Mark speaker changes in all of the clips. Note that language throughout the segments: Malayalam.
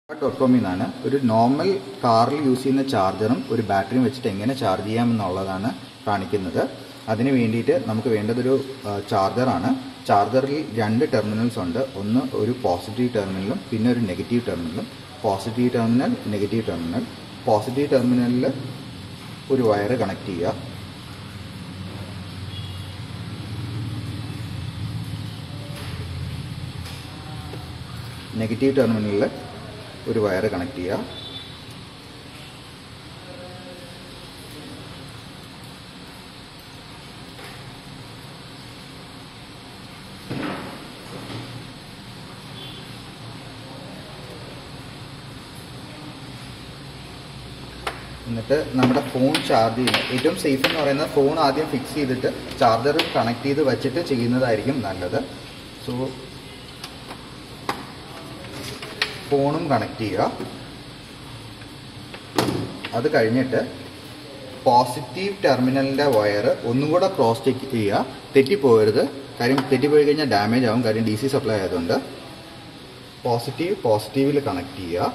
Speaker 1: ഡോട്ട് കോമിൽ നിന്നാണ് ഒരു നോർമൽ കാറിൽ യൂസ് ചെയ്യുന്ന ചാർജറും ഒരു ബാറ്ററിയും വെച്ചിട്ട് എങ്ങനെ ചാർജ് ചെയ്യാമെന്നുള്ളതാണ് കാണിക്കുന്നത് അതിന് വേണ്ടിയിട്ട് നമുക്ക് വേണ്ടതൊരു ആ, ചാർജറാണ് ചാർജറിൽ രണ്ട് ടെർമിനൽസ് ഉണ്ട് ഒന്ന് ഒരു പോസിറ്റീവ് ടെർമിനലും പിന്നെ ഒരു നെഗറ്റീവ് ടെർമിനലും positive terminal negative terminal positive ടെർമിനലിൽ ഒരു വയർ കണക്ട് ചെയ്യുക നെഗറ്റീവ് ടെർമിനലിൽ ഒരു വയർ കണക്ട് ചെയ്യുക എന്നിട്ട് നമ്മുടെ ഫോൺ ചാർജ് ചെയ്യുന്നത് ഏറ്റവും സേഫ് എന്ന് പറയുന്നത് ഫോൺ ആദ്യം ഫിക്സ് ചെയ്തിട്ട് ചാർജർ കണക്ട് ചെയ്ത് വെച്ചിട്ട് ചെയ്യുന്നതായിരിക്കും നല്ലത് സോ ഫോണും കണക്ട് ചെയ്യുക അത് കഴിഞ്ഞിട്ട് പോസിറ്റീവ് ടെർമിനലിൻ്റെ വയർ ഒന്നും കൂടെ ക്രോസ് ചെക്ക് ചെയ്യുക തെറ്റിപ്പോകരുത് കാര്യം തെറ്റിപ്പോയി കഴിഞ്ഞാൽ ഡാമേജ് ആവും കാര്യം ഡി സി സപ്ലൈ ആയതുകൊണ്ട് പോസിറ്റീവ് പോസിറ്റീവിൽ കണക്ട് ചെയ്യുക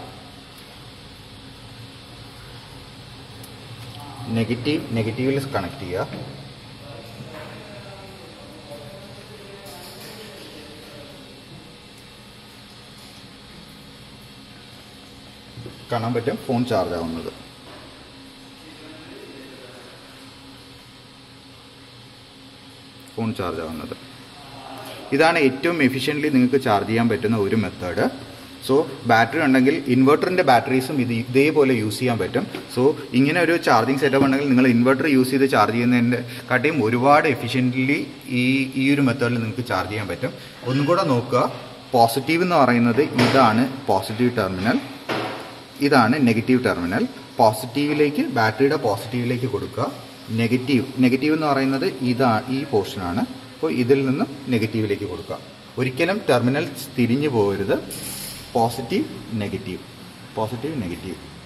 Speaker 1: നെഗറ്റീവ് നെഗറ്റീവിൽ കണക്ട് ചെയ്യുക കാണാൻ പറ്റും ഫോൺ ചാർജ് ആവുന്നത് ഫോൺ ചാർജ് ആവുന്നത് ഇതാണ് ഏറ്റവും എഫിഷ്യൻ്റ്ലി നിങ്ങൾക്ക് ചാർജ് ചെയ്യാൻ പറ്റുന്ന ഒരു മെത്തേഡ് സോ ബാറ്ററി ഉണ്ടെങ്കിൽ ഇൻവെർട്ടറിൻ്റെ ബാറ്ററീസും ഇത് ഇതേപോലെ യൂസ് ചെയ്യാൻ പറ്റും സോ ഇങ്ങനെ ഒരു ചാർജിങ് സെറ്റപ്പ് ഉണ്ടെങ്കിൽ നിങ്ങൾ ഇൻവെർട്ടർ യൂസ് ചെയ്ത് ചാർജ് ചെയ്യുന്നതിൻ്റെ കാട്ടിയും ഒരുപാട് എഫിഷ്യൻ്റ്ലി ഈ ഈ ഒരു മെത്തേഡിൽ നിങ്ങൾക്ക് ചാർജ് ചെയ്യാൻ പറ്റും ഒന്നും കൂടെ നോക്കുക പോസിറ്റീവ് എന്ന് പറയുന്നത് ഇതാണ് പോസിറ്റീവ് ടെർമിനൽ ഇതാണ് നെഗറ്റീവ് ടെർമിനൽ പോസിറ്റീവിലേക്ക് ബാറ്ററിയുടെ പോസിറ്റീവിലേക്ക് കൊടുക്കുക നെഗറ്റീവ് നെഗറ്റീവ് എന്ന് പറയുന്നത് ഇതാ ഈ പോർഷനാണ് അപ്പോൾ ഇതിൽ നിന്നും നെഗറ്റീവിലേക്ക് കൊടുക്കുക ഒരിക്കലും ടെർമിനൽ തിരിഞ്ഞു പോകരുത് പോസിറ്റീവ് നെഗറ്റീവ് പോസിറ്റീവ് നെഗറ്റീവ്